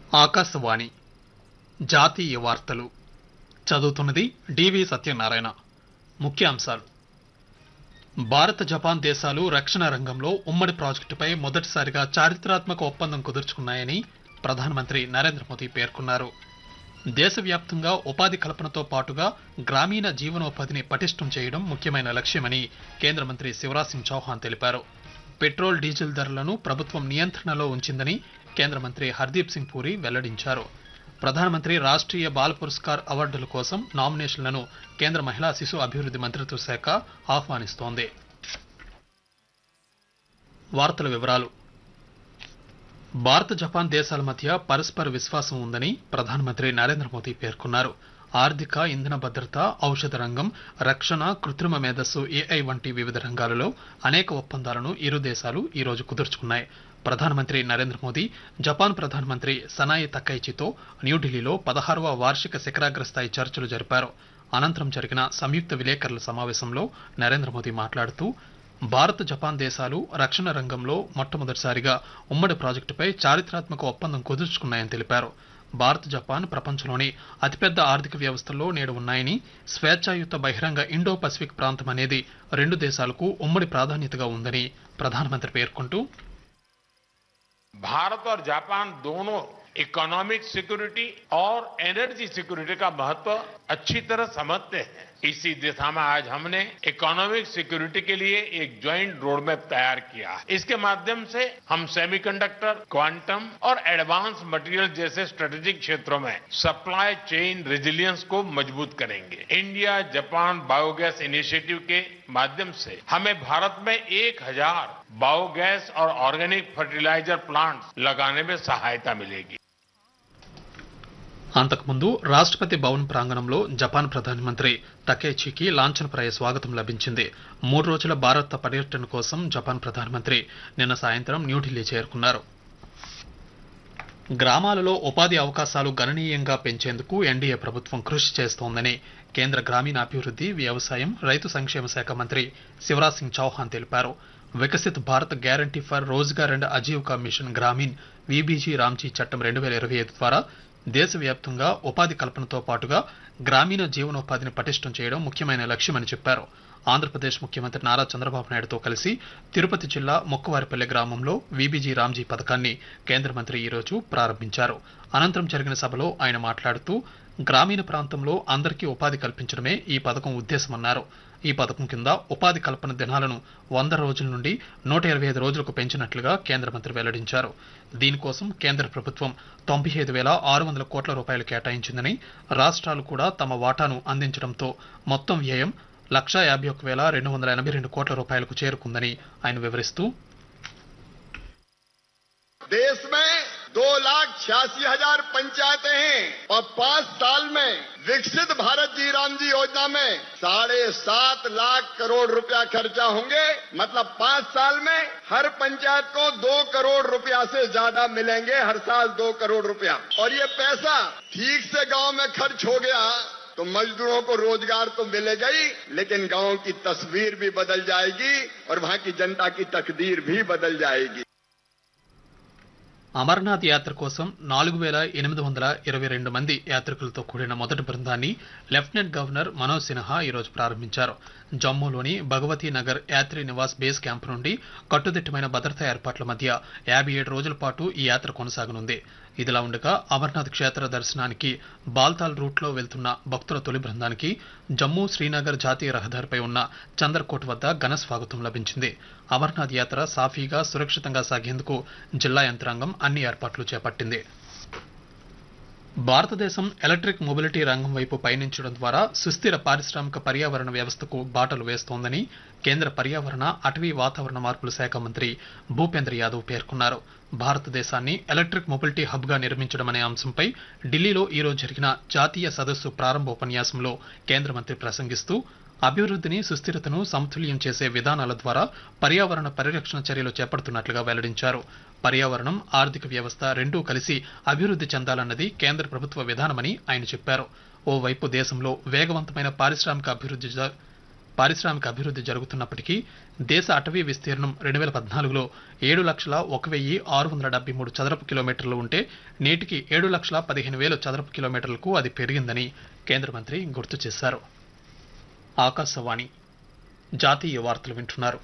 ఆకాశవాణి జాతీయ వార్తలు చదువుతున్నది డివి సత్యనారాయణ ముఖ్యాంశాలు భారత్ జపాన్ దేశాలు రక్షణ రంగంలో ఉమ్మడి ప్రాజెక్టుపై మొదటిసారిగా చారిత్రాత్మక ఒప్పందం కుదుర్చుకున్నాయని ప్రధానమంత్రి నరేంద్ర మోదీ పేర్కొన్నారు దేశవ్యాప్తంగా ఉపాధి కల్పనతో పాటుగా గ్రామీణ జీవనోపాధిని పటిష్టం చేయడం ముఖ్యమైన లక్ష్యమని కేంద్ర మంత్రి శివరాజ్ సింగ్ చౌహాన్ తెలిపారు పెట్రోల్ డీజిల్ ధరలను ప్రభుత్వం నియంత్రణలో ఉంచిందని కేంద్ర మంత్రి హర్దీప్ సింగ్ పూరి వెల్లడించారు ప్రధానమంత్రి రాష్ట్రీయ బాల పురస్కార్ అవార్డుల కోసం నామినేషన్లను కేంద్ర మహిళా శిశు అభివృద్ధి మంత్రిత్వ శాఖ ఆహ్వానిస్తోంది వార్తల వివరాలు భారత్ జపాన్ దేశాల మధ్య పరస్పర విశ్వాసం ఉందని ప్రధానమంత్రి నరేంద్ర మోదీ పేర్కొన్నారు ఆర్థిక ఇంధన భద్రత ఔషధ రంగం రక్షణ కృత్రిమ మేధస్సు ఏఐ వంటి వివిధ రంగాలలో అనేక ఒప్పందాలను ఇరు దేశాలు ఈ రోజు కుదుర్చుకున్నాయి ప్రధానమంత్రి నరేంద్ర మోదీ జపాన్ ప్రధానమంత్రి సనాయి తకైచితో న్యూఢిల్లీలో పదహారవ వార్షిక శిఖరాగ్ర స్థాయి చర్చలు జరిపారు అనంతరం జరిగిన సంయుక్త విలేకరుల సమావేశంలో నరేంద్ర మోదీ మాట్లాడుతూ భారత్ జపాన్ దేశాలు రక్షణ రంగంలో మొట్టమొదటిసారిగా ఉమ్మడి ప్రాజెక్టుపై చారిత్రాత్మక ఒప్పందం కుదుర్చుకున్నాయని తెలిపారు భారత్ జపాన్ ప్రపంచంలోని అతిపెద్ద ఆర్థిక వ్యవస్థల్లో నేడు ఉన్నాయని స్వేచ్ఛాయుత బహిరంగ ఇండో పసిఫిక్ ప్రాంతం అనేది రెండు దేశాలకు ఉమ్మడి ప్రాధాన్యతగా ఉందని ప్రధానమంత్రి పేర్కొంటూ भारत और जापान दोनों इकोनॉमिक सिक्योरिटी और एनर्जी सिक्योरिटी का महत्व अच्छी तरह समझते हैं इसी दिशा में आज हमने इकोनॉमिक सिक्योरिटी के लिए एक ज्वाइंट रोड मैप तैयार किया है इसके माध्यम से हम सेमीकंडक्टर क्वांटम और एडवांस मटेरियल जैसे स्ट्रेटेजिक क्षेत्रों में सप्लाई चेन रेजिलियंस को मजबूत करेंगे इंडिया जापान बायोगैस इनिशिएटिव के माध्यम से हमें भारत में एक हजार बायोगैस और ऑर्गेनिक फर्टिलाइजर प्लांट्स लगाने में सहायता मिलेगी అంతకుముందు రాష్ట్రపతి భవన్ ప్రాంగణంలో జపాన్ ప్రధానమంత్రి తకేచికి లాంఛనప్రాయ స్వాగతం లభించింది మూడు రోజుల భారత పర్యటన కోసం జపాన్ ప్రధానమంత్రి నిన్న సాయంత్రం న్యూఢిల్లీ చేరుకున్నారు గ్రామాలలో ఉపాధి అవకాశాలు గణనీయంగా పెంచేందుకు ఎన్డీఏ ప్రభుత్వం కృషి చేస్తోందని కేంద్ర గ్రామీణాభివృద్ధి వ్యవసాయం రైతు సంక్షేమ శాఖ మంత్రి శివరాజ్ సింగ్ చౌహాన్ తెలిపారు Viksit Bharat guarantee for Rozgar and Ajeevika mission Grameen VBG RAM G చట్టం రెండు వేల ఇరవై ఐదు ద్వారా దేశవ్యాప్తంగా ఉపాధి కల్పనతో పాటుగా గ్రామీణ జీవనోపాధిని పటిష్టం చేయడం ముఖ్యమైన లక్ష్యమని చెప్పారు ఆంధ్రప్రదేశ్ ముఖ్యమంత్రి నారా చంద్రబాబు నాయుడుతో కలిసి తిరుపతి జిల్లా మొక్కవారిపల్లె గ్రామంలో వీబీజీ రామ్జీ పథకాన్ని కేంద్ర మంత్రి ఈరోజు ప్రారంభించారు అనంతరం జరిగిన సభలో ఆయన మాట్లాడుతూ గ్రామీణ ప్రాంతంలో అందరికీ ఉపాధి కల్పించడమే ఈ పథకం ఉద్దేశమన్నారు ఈ పథకం కింద ఉపాధి కల్పన దినాలను వంద రోజుల నుండి నూట ఇరవై ఐదు రోజులకు పెంచినట్లుగా కేంద్ర మంత్రి వెల్లడించారు దీనికోసం కేంద్ర ప్రభుత్వం తొంభై ఐదు వేల ఆరు వందల కోట్ల రూపాయలు కేటాయించిందని రాష్ట్రాలు కూడా తమ వాటాను అందించడంతో మొత్తం వ్యయం లక్షా యాభై ఒక్క వేల రెండు వందల ఎనభై రెండు కోట్ల రూపాయలకు చేరుకుందని ఆయన వివరిస్తూ देश में दो लाख छियासी हजार पंचायतें हैं और पांच साल में विकसित भारत जी राम जी योजना में साढ़े सात लाख करोड़ रुपया खर्चा होंगे मतलब पांच साल में हर पंचायत को दो करोड़ रुपया से ज्यादा मिलेंगे हर साल दो करोड़ रुपया और ये पैसा ठीक से गांव में खर्च हो गया तो मजदूरों को रोजगार तो मिलेगा ही लेकिन गांव की तस्वीर भी बदल जाएगी और वहां की जनता की तकदीर भी बदल जाएगी అమర్నాథ్ యాత్ర కోసం నాలుగు వేల ఎనిమిది వందల ఇరవై రెండు మంది యాత్రికులతో కూడిన మొదటి బృందాన్ని లెఫ్టినెంట్ గవర్నర్ మనోజ్ సిన్హా ఈరోజు ప్రారంభించారు జమ్మూలోని భగవతీ నగర్ యాత్రి నివాస్ బేస్ క్యాంప్ నుండి కట్టుదిట్టమైన భద్రతా ఏర్పాట్ల మధ్య యాభై ఏడు రోజుల పాటు ఈ యాత్ర కొనసాగనుంది ఇదిలా ఉండగా అమర్నాథ్ క్షేత్ర దర్శనానికి బాల్తాల్ రూట్లో వెళ్తున్న భక్తుల తొలి బృందానికి జమ్మూ శ్రీనగర్ జాతీయ రహదారిపై ఉన్న చందర్కోట్ వద్ద ఘన స్వాగతం లభించింది అమర్నాథ్ యాత్ర సాఫీగా సురక్షితంగా సాగేందుకు జిల్లా యంత్రాంగం అన్ని ఏర్పాట్లు చేపట్టింది భారతదేశం ఎలక్ట్రిక్ మొబిలిటీ రంగం వైపు పయనించడం ద్వారా సుస్థిర పారిశ్రామిక పర్యావరణ వ్యవస్థకు బాటలు వేస్తోందని కేంద్ర పర్యావరణ అటవీ వాతావరణ మార్పుల శాఖ మంత్రి భూపేంద్ర యాదవ్ పేర్కొన్నారు భారతదేశాన్ని ఎలక్ట్రిక్ మొబిలిటీ హబ్గా నిర్మించడం అనే అంశంపై ఢిల్లీలో ఈరోజు జరిగిన జాతీయ సదస్సు ప్రారంభోపన్యాసంలో కేంద్ర మంత్రి ప్రసంగిస్తూ అభివృద్ధిని సుస్థిరతను సమతుల్యం చేసే విధానాల ద్వారా పర్యావరణ పరిరక్షణ చర్యలు చేపడుతున్నట్లుగా వెల్లడించారు పర్యావరణం ఆర్థిక వ్యవస్థ రెండూ కలిసి అభివృద్ధి చెందాలన్నది కేంద్ర ప్రభుత్వ విధానమని ఆయన చెప్పారు ఓవైపు దేశంలో వేగవంతమైన పారిశ్రామిక అభివృద్ధి జ- పారిశ్రామిక అభివృద్ధి జరుగుతున్నప్పటికీ దేశ అటవీ విస్తీర్ణం రెండు వేల పద్నాలుగులో ఏడు లక్షల ఒక వెయ్యి ఆరు వందల డెబ్బై మూడు చదరపు కిలోమీటర్లు ఉంటే నేటికి ఏడు లక్షల పదిహేను వేల చదరపు కిలోమీటర్లకు అది పెరిగిందని కేంద్ర మంత్రి గుర్తు చేశారు ఆకాశవాణి జాతీయ వార్తలు వింటున్నారు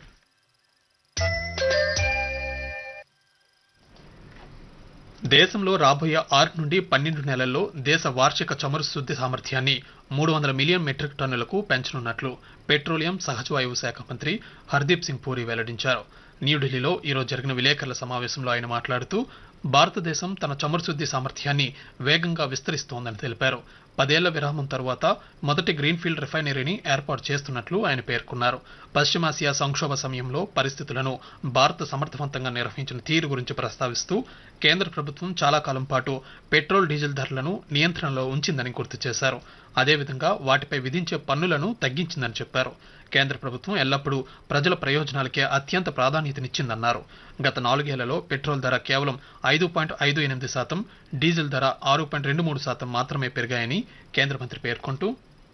దేశంలో రాబోయే ఆరు నుండి పన్నెండు నెలల్లో దేశ వార్షిక చమురు శుద్ధి సామర్థ్యాన్ని మూడు వందల మిలియన్ మెట్రిక్ టన్నులకు పెంచనున్నట్లు పెట్రోలియం సహజవాయువు శాఖ మంత్రి హర్దీప్ సింగ్ పూరి వెల్లడించారు న్యూఢిల్లీలో ఈరోజు జరిగిన విలేకరుల సమావేశంలో ఆయన మాట్లాడుతూ భారతదేశం తన చమురు శుద్ధి సామర్థ్యాన్ని వేగంగా విస్తరిస్తోందని తెలిపారు పదేళ్ల విరామం తరువాత మొదటి గ్రీన్ఫీల్డ్ రిఫైనరీని ఏర్పాటు చేస్తున్నట్లు ఆయన పేర్కొన్నారు పశ్చిమాసియా సంక్షోభ సమయంలో పరిస్థితులను భారత్ సమర్థవంతంగా నిర్వహించిన తీరు గురించి ప్రస్తావిస్తూ కేంద్ర ప్రభుత్వం చాలా కాలం పాటు పెట్రోల్ డీజిల్ ధరలను నియంత్రణలో ఉంచిందని గుర్తు చేశారు అదేవిధంగా వాటిపై విధించే పన్నులను తగ్గించిందని చెప్పారు కేంద్ర ప్రభుత్వం ఎల్లప్పుడూ ప్రజల ప్రయోజనాలకే అత్యంత ప్రాధాన్యతనిచ్చిందన్నారు గత నాలుగేళ్లలో పెట్రోల్ ధర కేవలం ఐదు పాయింట్ ఐదు ఎనిమిది శాతం డీజిల్ ధర ఆరు పాయింట్ రెండు మూడు శాతం మాత్రమే పెరిగాయని కేంద్ర మంత్రి పేర్కొంటూ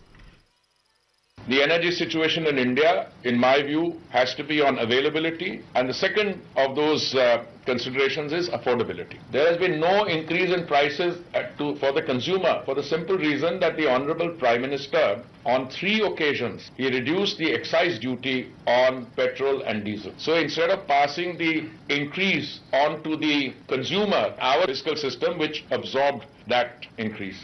The energy situation in India, in my view, has to be on availability. And the second of those uh, considerations is affordability. There has been no increase in prices at to, for the consumer for the simple reason that the Honorable Prime Minister, on three occasions, he reduced the excise duty on petrol and diesel. So instead of passing the increase on to the consumer, our fiscal system, which absorbed that increase.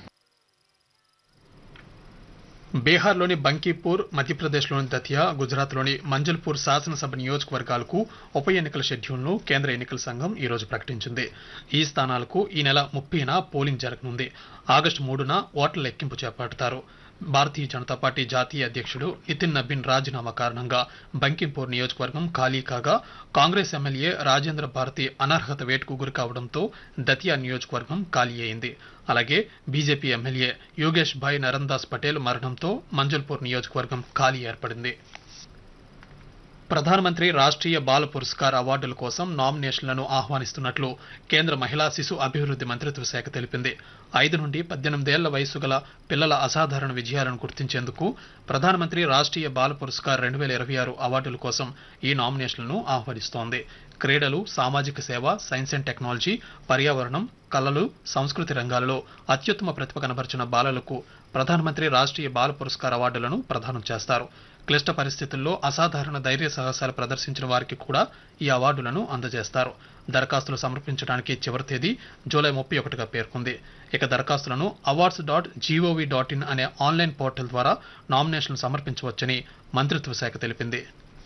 బీహార్లోని బంకీపూర్ మధ్యప్రదేశ్లోని దతియా గుజరాత్లోని మంజల్పూర్ శాసనసభ నియోజకవర్గాలకు ఉప ఎన్నికల షెడ్యూల్ను కేంద్ర ఎన్నికల సంఘం ఈ రోజు ప్రకటించింది ఈ స్థానాలకు ఈ నెల ముప్పైన పోలింగ్ జరగనుంది ఆగస్టు మూడున ఓట్ల లెక్కింపు చేపడతారు భారతీయ జనతా పార్టీ జాతీయ అధ్యక్షుడు నితిన్ నబీన్ రాజీనామా కారణంగా బంకింపూర్ నియోజకవర్గం ఖాళీ కాగా కాంగ్రెస్ ఎమ్మెల్యే రాజేంద్ర భారతి అనర్హత వేటుకు గురి కావడంతో దతియా నియోజకవర్గం ఖాళీ అయింది అలాగే బీజేపీ ఎమ్మెల్యే యోగేష్ భాయ్ నరన్దాస్ పటేల్ మరణంతో మంజల్పూర్ నియోజకవర్గం ఖాళీ ఏర్పడింది ప్రధానమంత్రి రాష్ట్రీయ బాల పురస్కార్ అవార్డుల కోసం నామినేషన్లను ఆహ్వానిస్తున్నట్లు కేంద్ర మహిళా శిశు అభివృద్ధి మంత్రిత్వ శాఖ తెలిపింది ఐదు నుండి పద్దెనిమిదేళ్ల వయసు గల పిల్లల అసాధారణ విజయాలను గుర్తించేందుకు ప్రధానమంత్రి రాష్ట్రీయ బాల పురస్కార్ రెండు వేల ఇరవై ఆరు అవార్డుల కోసం ఈ నామినేషన్లను ఆహ్వానిస్తోంది క్రీడలు సామాజిక సేవ సైన్స్ అండ్ టెక్నాలజీ పర్యావరణం కళలు సంస్కృతి రంగాలలో అత్యుత్తమ ప్రతిభ కనబరిచిన బాలలకు ప్రధానమంత్రి రాష్ట్రీయ బాల పురస్కార్ అవార్డులను ప్రదానం చేస్తారు క్లిష్ట పరిస్థితుల్లో అసాధారణ ధైర్య సాహసాలు ప్రదర్శించిన వారికి కూడా ఈ అవార్డులను అందజేస్తారు దరఖాస్తులు సమర్పించడానికి చివరి తేదీ జూలై ముప్పై ఒకటిగా పేర్కొంది ఇక దరఖాస్తులను awards dot gov dot in అనే ఆన్లైన్ పోర్టల్ ద్వారా నామినేషన్లు సమర్పించవచ్చని మంత్రిత్వ శాఖ తెలిపింది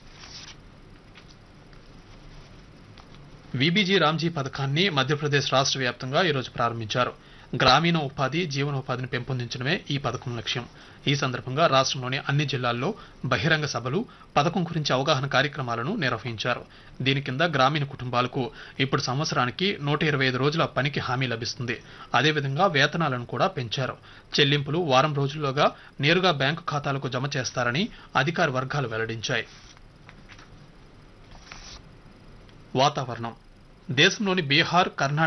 విబీజీ రామ్జీ పథకాన్ని మధ్యప్రదేశ్ రాష్ట్ర వ్యాప్తంగా ఈరోజు ప్రారంభించారు గ్రామీణ ఉపాధి జీవనోపాధిని పెంపొందించడమే ఈ పథకం లక్ష్యం ఈ సందర్భంగా రాష్ట్రంలోని అన్ని జిల్లాల్లో బహిరంగ సభలు పథకం గురించి అవగాహన కార్యక్రమాలను నిర్వహించారు దీని కింద గ్రామీణ కుటుంబాలకు ఇప్పుడు సంవత్సరానికి నూట ఇరవై ఐదు రోజుల పనికి హామీ లభిస్తుంది అదేవిధంగా వేతనాలను కూడా పెంచారు చెల్లింపులు వారం రోజుల్లోగా నేరుగా బ్యాంకు ఖాతాలకు జమ చేస్తారని అధికార వర్గాలు వెల్లడించాయి వాతావరణం దేశంలోని బీహార్ కర్ణాటక